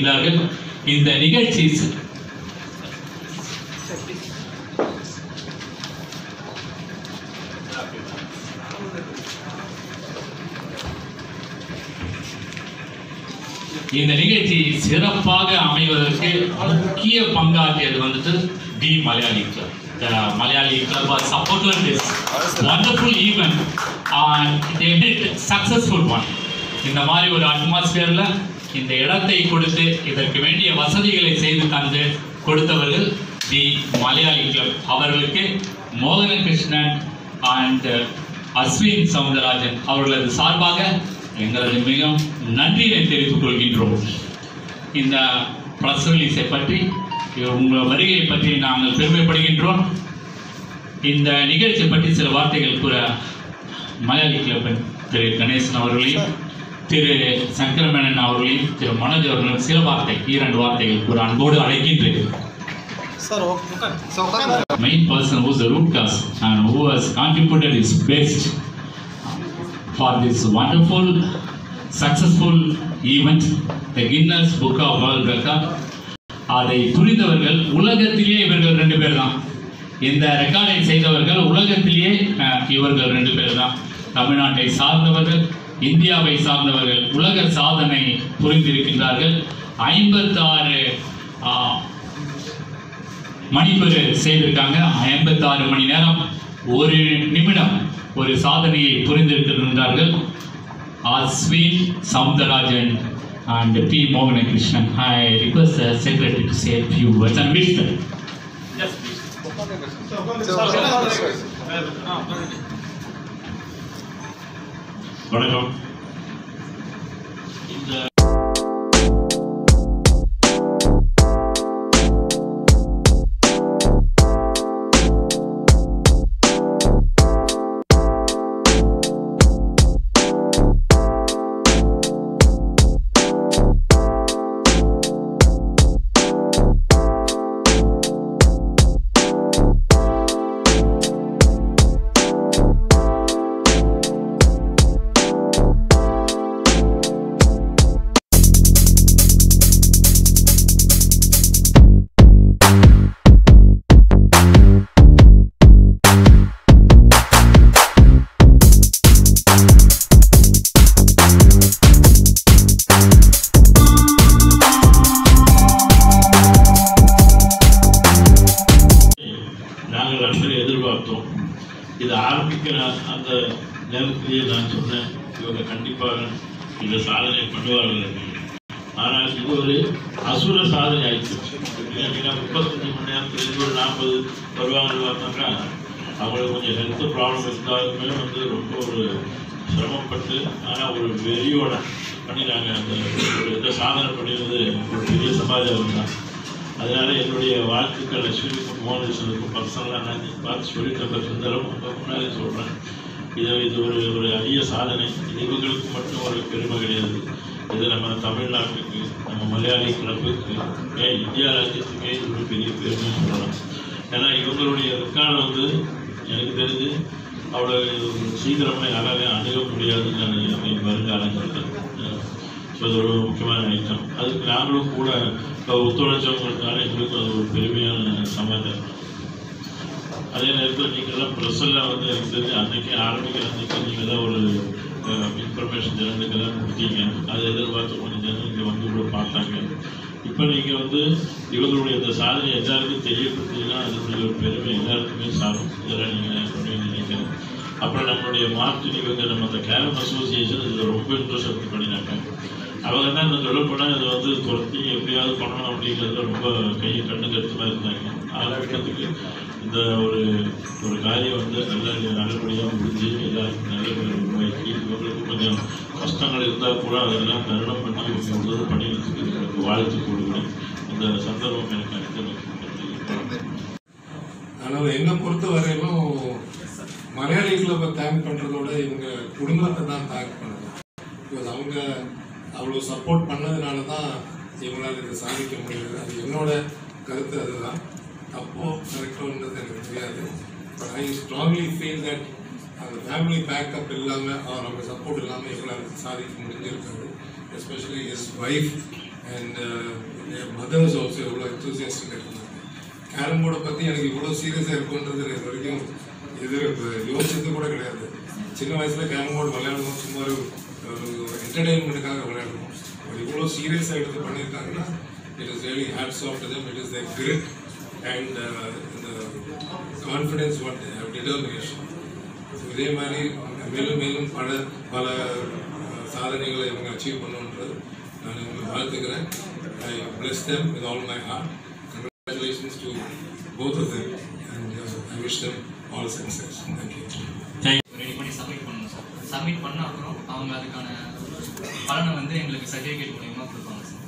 இருக்கின்றார்கள் இந்த நிகழ்ச்சி இந்த நிகழ்ச்சி சிறப்பாக அமைவதற்கு முக்கிய பங்காற்றியது வந்துட்டு the Malayali club The Malayali club was supported this wonderful event and they made it successful one. இந்த மாதிரி ஒரு அட்மாஸ்பியர்ல இந்த இடத்தை கொடுத்து இதற்கு வேண்டிய வசதிகளை செய்து தந்து கொடுத்தவர்கள் தி மலையாளி கிளப் அவர்களுக்கு மோகனகிருஷ்ணன் அண்ட் அஸ்வின் சவுந்தரராஜன் அவர்களது சார்பாக எங்களது மிகவும் நன்றியை தெரிவித்துக் கொள்கின்றோம் இந்த ப்ரெஸ் ரிலீஸை பற்றி உங்கள் வருகையை பற்றி நாங்கள் பெருமைப்படுகின்றோம் இந்த நிகழ்ச்சி பற்றி சில வார்த்தைகள் கூற மலையாளி கிளப்பின் திரு கணேசன் அவர்களையும் திரு சங்கரமேனன் அவர்களையும் திரு மனோஜ் அவர்களும் சில வார்த்தை இரண்டு வார்த்தைகள் கூற அன்போடு அழைக்கின்றேன் Sir, okay. So, okay. main person who's the root cause and who has contributed his best for this wonderful, successful event, the Guinness Book of World Record. அதை புரிந்தவர்கள் உலகத்திலேயே இவர்கள் ரெண்டு பேர் தான் இந்த ரெக்கார்டை செய்தவர்கள் உலகத்திலேயே அஹ், இவர்கள் ரெண்டு பேர் தான் தமிழ்நாட்டை சார்ந்தவர்கள் இந்தியாவை சார்ந்தவர்கள் உலக சாதனை புரிந்திருக்கின்றார்கள் ஐம்பத்தாறு மணிப்பெரு செய்திருக்காங்க ஐம்பத்தாறு மணி நேரம் ஒரு நிமிடம் ஒரு சாதனையை புரிந்திருக்கின்றார்கள் Ashwin Soundararajan and B Mohanakrishnan I request secretary to say few words and wish them வணக்கம் இந்த நாங்கள் அன்று எதிர்பார்த்தோம் இது ஆரம்பிக்கிற அந்த நேரத்திலேயே நான் சொன்னேன் இவங்க கண்டிப்பாக இந்த சாதனை பண்ணுவார்கள் என்று. ஆனால் இது ஒரு அசுர சாதனை ஆயிடுச்சு ஏன்னா முப்பத்தஞ்சு மணி நேரத்தில் இது ஒரு நாற்பது வருவாங்கன்னு பார்த்தாக்கா அவங்களுக்கு கொஞ்சம் ஹெல்த் ப்ராப்ளம் இருந்தாலுமே வந்து ரொம்ப ஒரு சிரமப்பட்டு ஆனால் ஒரு வெறியோட பண்ணினாங்க அந்த ஒரு இதை சாதனை பண்ணினது ஒரு பெரிய சமாஜம் தான் அதனால என்னுடைய வாழ்த்துக்கள் லட்சுமிக்கும் மோகனேஸ்வருக்கும் பர்சனலாக நான் பார்த்து சொல்லிட்டு சுந்தரம் உங்க முன்னாலே சொல்கிறேன் இது இது ஒரு ஒரு அரிய சாதனை இது இவங்களுக்கு மட்டும் ஒரு பெருமை கிடையாது இது நம்ம தமிழ்நாட்டுக்கு நம்ம மலையாளி கிளப்புக்கு ஏன் இந்தியா ராஜ்யத்துக்கே இது ஒரு பெரிய பெருமை சொல்லலாம் ஏன்னா இவங்களுடைய ரெக்கார்டு வந்து எனக்கு தெரிஞ்சு அவ்வளோ சீக்கிரமாக யாராலையும் அணுக முடியாதுன்னு நான் நினைக்கிறேன் வருங்காலங்களில் ஸோ அது ஒரு முக்கியமான ஐட்டம் அதுக்கு நாங்களும் கூட இப்போ ஒத்துழைச்சவங்களுக்கான எங்களுக்கு அது ஒரு பெருமையான சமாச்சாரம் அதே நேரத்தில் நீங்கள்லாம் ப்ரெஸ்ஸெல்லாம் வந்து எனக்கு தெரிஞ்சு அன்னைக்கு ஆரம்பிக்கிற அன்னைக்கு நீங்கள் தான் ஒரு இன்ஃபர்மேஷன் ஜனங்களுக்கெல்லாம் கொடுத்தீங்க அதை எதிர்பார்த்து கொஞ்சம் ஜனம் இங்கே வந்து கூட பார்த்தாங்க இப்போ நீங்கள் வந்து இவங்களுடைய இந்த சாதனை எல்லாருக்கும் தெரியப்படுத்தீங்கன்னா அதனுடைய ஒரு பெருமை எல்லாருக்குமே சாரும் இதெல்லாம் நீங்கள் பண்ணுவீங்கன்னு நினைக்கிறேன் அப்புறம் நம்மளுடைய மார்டின் இவங்க நம்ம அந்த கேரம் அசோசியேஷன் இதில் ரொம்ப இன்ட்ரெஸ்ட் எடுத்து பண்ணினாங்க அவங்க தான் இந்த சொல்லப்போனால் இதை வந்து துரத்தி எப்படியாவது பண்ணணும் அப்படிங்கிறதுல ரொம்ப கையை கண்ணு கருத்துமாக இருந்தாங்க ஆரம்பிக்கிறதுக்கு இந்த ஒரு ஒரு காரியம் வந்து நல்ல நல்லபடியாக முடிஞ்சு எல்லாருக்கும் நல்ல பேர் உருவாக்கி இவங்களுக்கு கொஞ்சம் கஷ்டங்கள் இருந்தால் கூட அதெல்லாம் தருணம் பண்ணி இவங்க உதவி பண்ணிக்கிறதுக்கு எனக்கு வாழ்த்து கொடுக்குறேன் இந்த சந்தர்ப்பம் எனக்கு அளித்தமைக்கு ஆனால் என்னை பொறுத்த வரையிலும் மலையாளி கிளப்பை தேங்க் பண்ணுறதோட இவங்க குடும்பத்தை தான் தேங்க் பண்ணணும் பிகாஸ் அவங்க அவ்வளோ சப்போர்ட் பண்ணதுனால தான் இவங்களால இதை சாதிக்க முடியுது அது என்னோட கருத்து அதுதான் அப்போ கரெக்டானது எனக்கு தெரியாது but I strongly feel that அந்த ஃபேமிலி பேக்கப் இல்லாமல் அவர் அவங்க சப்போர்ட் இல்லாமல் இவங்களால சாதிக்க முடிஞ்சிருக்காது especially is wife and mothers also எவ்வளோ எந்தூசியாஸ்டிக் இருந்தாங்க கேரம் போர்டை பற்றி எனக்கு இவ்வளோ சீரியஸாக இருக்குன்றது இது வரைக்கும் இது யோசிச்சது கூட கிடையாது சின்ன வயசில் கேரம் போர்டு விளையாடணும் சும்மா ஒரு ஒரு என்டர்டெயின்மெண்ட்டுக்காக விளையாடணும் ஒரு இவ்வளோ சீரியஸாக எடுத்து பண்ணியிருக்காங்கன்னா it is really hats off to them it is the grit and இந்த கான்ஃபிடென்ஸ் வாட் டிட்டர்மினேஷன் இதே மாதிரி மேலும் மேலும் பல பல அஹ், சாதனைகளை இவங்க அச்சீவ் பண்ணுன்றது நான் இவங்களை வாழ்த்துக்கிறேன் I bless them with all my heart congratulations to both of them and uh, I wish them all success thank you ready பண்ணி சப்மிட் பண்ணணும் சார் சப்மிட் பண்ண அப்புறம் அவங்க அதுக்கான பலனை வந்து எங்களுக்கு சர்டிஃபிகேட் மூலியமா கொடுப்பாங்க சார்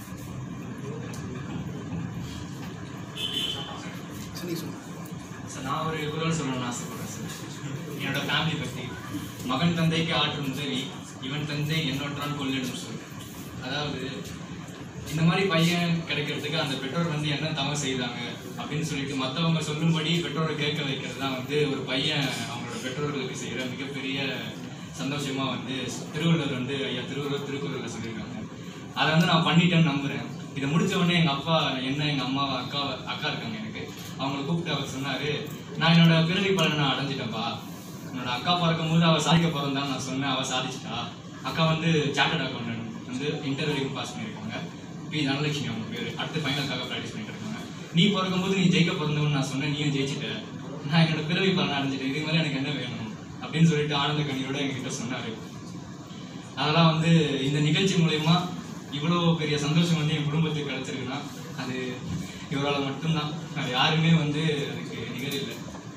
சார் நான் ஒரு குரல் சொல்லணும்னு ஆசைப்படுறேன் சார் என்னோட ஃபேமிலி பற்றி மகன் தந்தைக்கு ஆற்றும் உதவி இவன் தந்தை என்னொன்றான் கொள்ளிடும் சொல் அதாவது இந்த மாதிரி பையன் கிடைக்கிறதுக்கு அந்த பெற்றோர் வந்து என்ன தவறு செய்தாங்க அப்படின்னு சொல்லிட்டு மற்றவங்க சொல்லும்படி பெற்றோரை கேட்க வைக்கிறது தான் வந்து ஒரு பையன் அவங்களோட பெற்றோர்களுக்கு செய்கிற மிகப்பெரிய சந்தோஷமா வந்து திருவள்ளுவர் வந்து ஐயா திருவள்ளுவர் திருக்குறளில் சொல்லியிருக்காங்க அதை வந்து நான் பண்ணிட்டேன்னு நம்புறேன் இதை முடிச்ச உடனே எங்க அப்பா என்ன எங்க அம்மா அக்கா அக்கா இருக்காங்க எனக்கு அவங்கள கூப்பிட்டு அவர் சொன்னாரு நான் என்னோட பிறவி பலனை நான் அடைஞ்சிட்டேன்ப்பா என்னோட அக்கா பிறக்கும் போது அவ சாதிக்க பிறந்தான்னு நான் சொன்னேன் அவ சாதிச்சிட்டா அக்கா வந்து சார்ட்டர்ட் அக்கௌண்டன்ட் வந்து இன்டர்வியூ பாஸ் பண்ணியிருக்காங்க பி தனலட்சுமி அவங்க பேர் அடுத்து ஃபைனலுக்காக ப்ராக்டிஸ் பண்ணிட்டு இருக்காங்க நீ பிறக்கும்போது நீ ஜெயிக்க பிறந்தவன்னு நான் சொன்னேன் நீயும் ஜெயிச்சிட்ட நான் என்னோட பிறவி பலனை அடைஞ்சிட்டேன் இது மாதிரி எனக்கு என்ன வேணும் அப்படின்னு சொல்லிட்டு ஆனந்த கண்ணியோட எங்ககிட்ட சொன்னாரு அதெல்லாம் வந்து இந்த நிகழ்ச்சி மூலயமா இவ்வளோ பெரிய சந்தோஷம் வந்து என் குடும்பத்துக்கு கிடைச்சிருக்குன்னா அது இவரால் மட்டும்தான் அது யாருமே வந்து அதுக்கு நிகர் இல்லை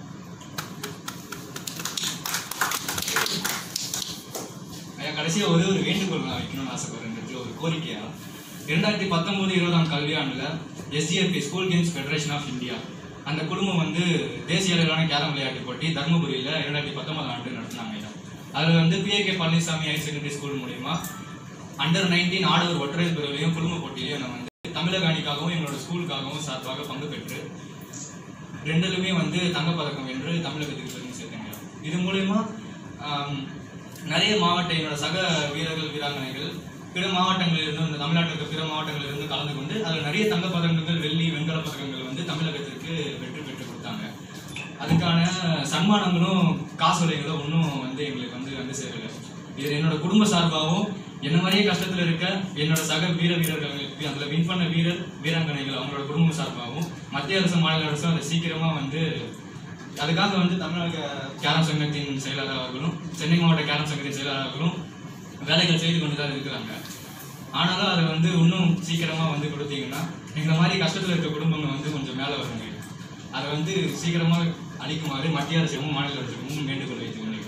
ஐயா கடைசியா ஒரே ஒரு வேண்டுகோள் நான் வைக்கணும்னு ஆசைப்படுறேன் இந்த இடத்துல ஒரு கோரிக்கையா இரண்டாயிரத்தி பத்தொன்பது இருபதாம் கல்வியாண்டுல SDFP school games federation of India அந்த குழுமம் வந்து தேசிய அளவிலான கேரம் விளையாட்டு போட்டி தருமபுரியில இரண்டாயிரத்தி பத்தொன்பதாம் ஆண்டு நடத்தினாங்க ஐயா அதுல வந்து PAK Palanisamy higher secondary school மூலயமா அண்டர் நைன்டீன் ஆடவர் ஒற்றையர் பிரிவிலையும் குழும போட்டியிலையும் நான் வந்து தமிழக அணிக்காகவும் எங்களோட ஸ்கூலுக்காகவும் சார்பாக பங்கு பெற்று ரெண்டுலுமே வந்து தங்கப்பதக்கம் வென்று தமிழகத்துக்கு பெருமை சேர்த்தாங்க இது மூலயமா ஆம், நிறைய மாவட்ட என்னோட சக வீரர்கள் வீராங்கனைகள் பிற மாவட்டங்களில் இருந்து இந்த தமிழ்நாட்டிற்கு பிற மாவட்டங்களில் இருந்து கலந்து கொண்டு அதில் நிறைய தங்கப் பதக்கங்கள் வெள்ளி வெண்கல பதக்கங்கள் வந்து தமிழகத்திற்கு வெற்றி பெற்று கொடுத்தாங்க அதுக்கான சன்மானங்களும் காசோலைகளும் இன்னும் வந்து எங்களுக்கு வந்து வந்து சேரல இது என்னோட குடும்ப சார்பாகவும் என்ன மாதிரியே கஷ்டத்துல இருக்க என்னோட சக வீர வீரர்கள் அதுல வின் பண்ண வீரர் வீராங்கனைகள் அவங்களோட குடும்ப சார்பாகவும் மத்திய அரசு மாநில அரசும் அதை சீக்கிரமா வந்து அதுக்காக வந்து தமிழக கேரம் சங்கத்தின் செயலாளர் அவர்களும் சென்னை மாவட்ட கேரம் சங்கத்தின் செயலாளர் அவர்களும் வேலைகள் செய்து கொண்டு தான் இருக்கிறாங்க ஆனாலும் அதை வந்து இன்னும் சீக்கிரமா வந்து கொடுத்தீங்கன்னா இந்த மாதிரி கஷ்டத்துல இருக்க குடும்பங்கள் வந்து கொஞ்சம் மேலே வருங்க அதை வந்து சீக்கிரமா அளிக்குமாறு மத்திய அரசுக்கும் மாநில அரசுக்கும் வேண்டுகோள் வைத்துக் கொள்கிறேன்